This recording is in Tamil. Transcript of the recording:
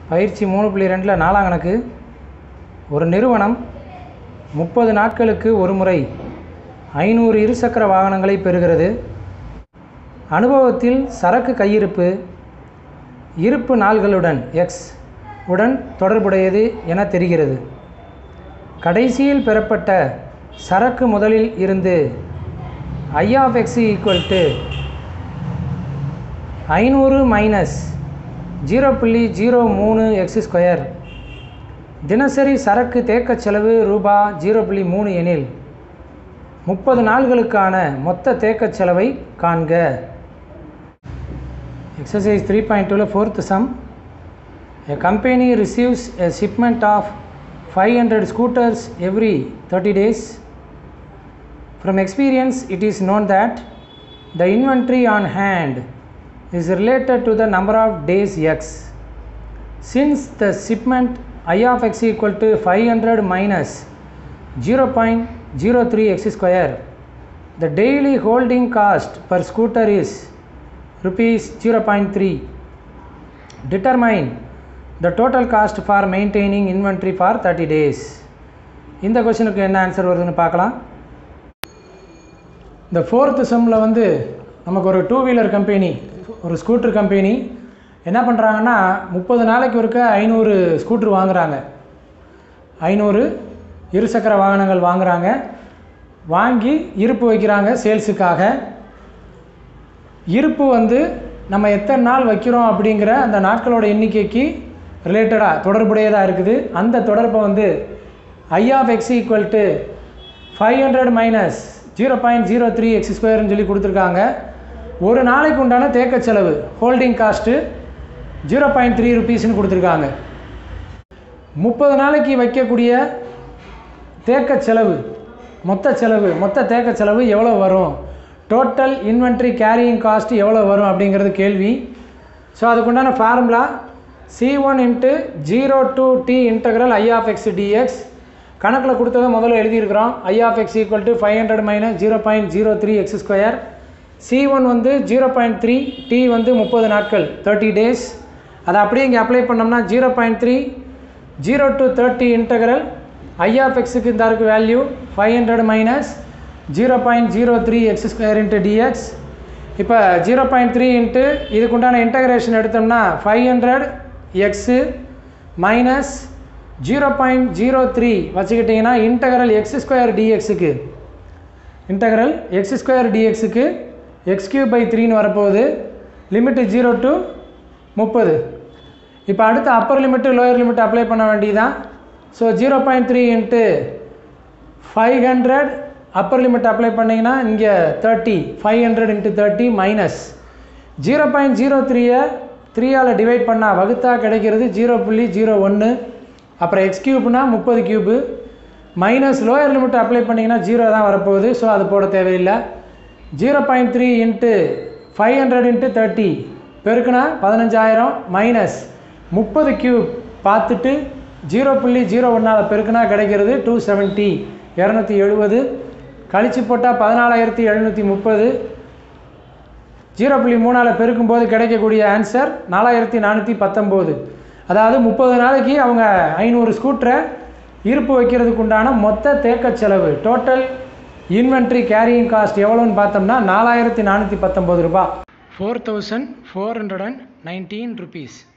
பயிற்சி மூணு புள்ளி ரெண்டில் நாலாம் கணக்கு ஒரு நிறுவனம் முப்பது நாட்களுக்கு ஒரு முறை ஐநூறு இருசக்கர வாகனங்களை பெறுகிறது அனுபவத்தில் சரக்கு கையிருப்பு இருப்பு நாள்களுடன் எக்ஸ் உடன் தொடர்புடையது என தெரிகிறது கடைசியில் பெறப்பட்ட சரக்கு முதலில் இருந்து I of X equal to ஐநூறு மைனஸ் ஜீரோ புள்ளி ஜீரோ மூணு எக்ஸ் ஸ்கொயர் தினசரி சரக்கு தேக்கச் செலவு ரூபா ஜீரோ புள்ளி மூணு எனில் முப்பது நாள்களுக்கான மொத்த தேக்கச் செலவை காண்க எக்ஸசைஸ் த்ரீ பாயிண்ட் டூவில் fourth sum A company receives a shipment of 500 scooters every 30 days. From experience, it is known that the inventory on hand is related to the number of days x. Since the shipment I of x equal to 500 minus 0.03 x square, the daily holding cost per scooter is rupees 0.3. Determine the total cost for maintaining inventory for 30 days. இந்த கொஷனுக்கு என்ன ஆன்சர் வருதுன்னு பார்க்கலாம் இந்த ஃபோர்த்து செம்மில் வந்து நமக்கு ஒரு டூ வீலர் கம்பெனி ஒரு ஸ்கூட்டர் கம்பெனி என்ன பண்ணுறாங்கன்னா முப்பது நாளைக்கு ஒருக்க ஐநூறு ஸ்கூட்ரு வாங்குகிறாங்க ஐநூறு இருசக்கர வாகனங்கள் வாங்குகிறாங்க வாங்கி இருப்பு வைக்கிறாங்க சேல்ஸுக்காக இருப்பு வந்து நம்ம எத்தனை நாள் வைக்கிறோம் அப்படிங்கிற அந்த நாட்களோட எண்ணிக்கைக்கு ரிலேட்டடாக தொடர்புடையதாக இருக்குது அந்த தொடர்பை வந்து I of X equal to five hundred minus zero point zero three X ஸ்கொயர்னு சொல்லி கொடுத்துருக்காங்க ஒரு நாளைக்கு உண்டான தேக்க செலவு holding cost zero point three ருபீஸ்னு கொடுத்துருக்காங்க முப்பது நாளைக்கு வைக்கக்கூடிய தேக்க செலவு மொத்த செலவு மொத்த தேக்க செலவு எவ்வளோ வரும் டோட்டல் இன்வென்ட்ரி கேரியிங் காஸ்ட் எவ்வளோ வரும் அப்படிங்கிறது கேள்வி ஸோ அதுக்குண்டான formula C one into zero to T integral I of X DX கணக்கில் கொடுத்ததை முதல்ல எழுதியிருக்கிறோம் I of X equal to five hundred minus zero point zero three X square C one வந்து ஜீரோ பாயிண்ட் த்ரீ டி வந்து முப்பது நாட்கள் தேர்ட்டி டேஸ் அதை அப்படியே இங்கே அப்ளை பண்ணோம்னா zero point three zero to thirty integral I of எக்ஸுக்கு இந்த இருக்கு value five hundred minus zero point zero three X square into DX இப்போ ஜீரோ பாயிண்ட் த்ரீ இன்ட்டு இதுக்குண்டான இன்டகிரேஷன் எடுத்தோம்னா five hundred X minus zero point zero three வச்சுக்கிட்டிங்கன்னா இன்டகரல் எக்ஸ் ஸ்கொயர் டிஎக்ஸுக்கு இன்டகரல் எக்ஸ் ஸ்கொயர் டிஎக்ஸுக்கு எக்ஸ் கியூப் பை த்ரீன்னு வரப்போகுது லிமிட்டு ஜீரோ டு முப்பது இப்போ அடுத்து upper limit lower limit apply பண்ண வேண்டியதான் so zero point three into five hundred upper limit apply பண்ணிங்கன்னா இங்கே thirty five hundred into thirty minus zero point zero த்ரீயை த்ரீயால் டிவைட் பண்ணால் வகுத்தா கிடைக்கிறது ஜீரோ புள்ளி ஜீரோ ஒன்று அப்புறம் எக்ஸ் கியூப்னா முப்பது cube minus lower limit apply பண்ணிங்கன்னா ஜீரோ தான் வரப்போகுது ஸோ அது போட தேவையில்லை zero point three into five hundred into thirty பெருக்குனா பதினஞ்சாயிரம் மைனஸ் முப்பது கியூப் பார்த்துட்டு ஜீரோ புள்ளி ஜீரோ ஒன்றால் பெருக்குனா கிடைக்கிறது டூ செவன்ட்டி இரநூத்தி எழுபது கழிச்சு போட்டால் பதினாலாயிரத்தி எழுநூற்றி முப்பது ஜீரோ புள்ளி மூணால் பெருக்கும்போது கிடைக்கக்கூடிய ஆன்சர் நாலாயிரத்தி நானூற்றி பத்தொம்போது அதாவது முப்பது நாளைக்கு அவங்க ஐநூறு ஸ்கூட்டரை இருப்பு வைக்கிறதுக்கு உண்டான மொத்த தேக்க செலவு டோட்டல் இன்வென்ட்ரி கேரியிங் காஸ்ட் எவ்வளோன்னு பார்த்தோம்னா நாலாயிரத்தி நானூற்றி பத்தொம்போது ரூபா four thousand four hundred and nineteen rupees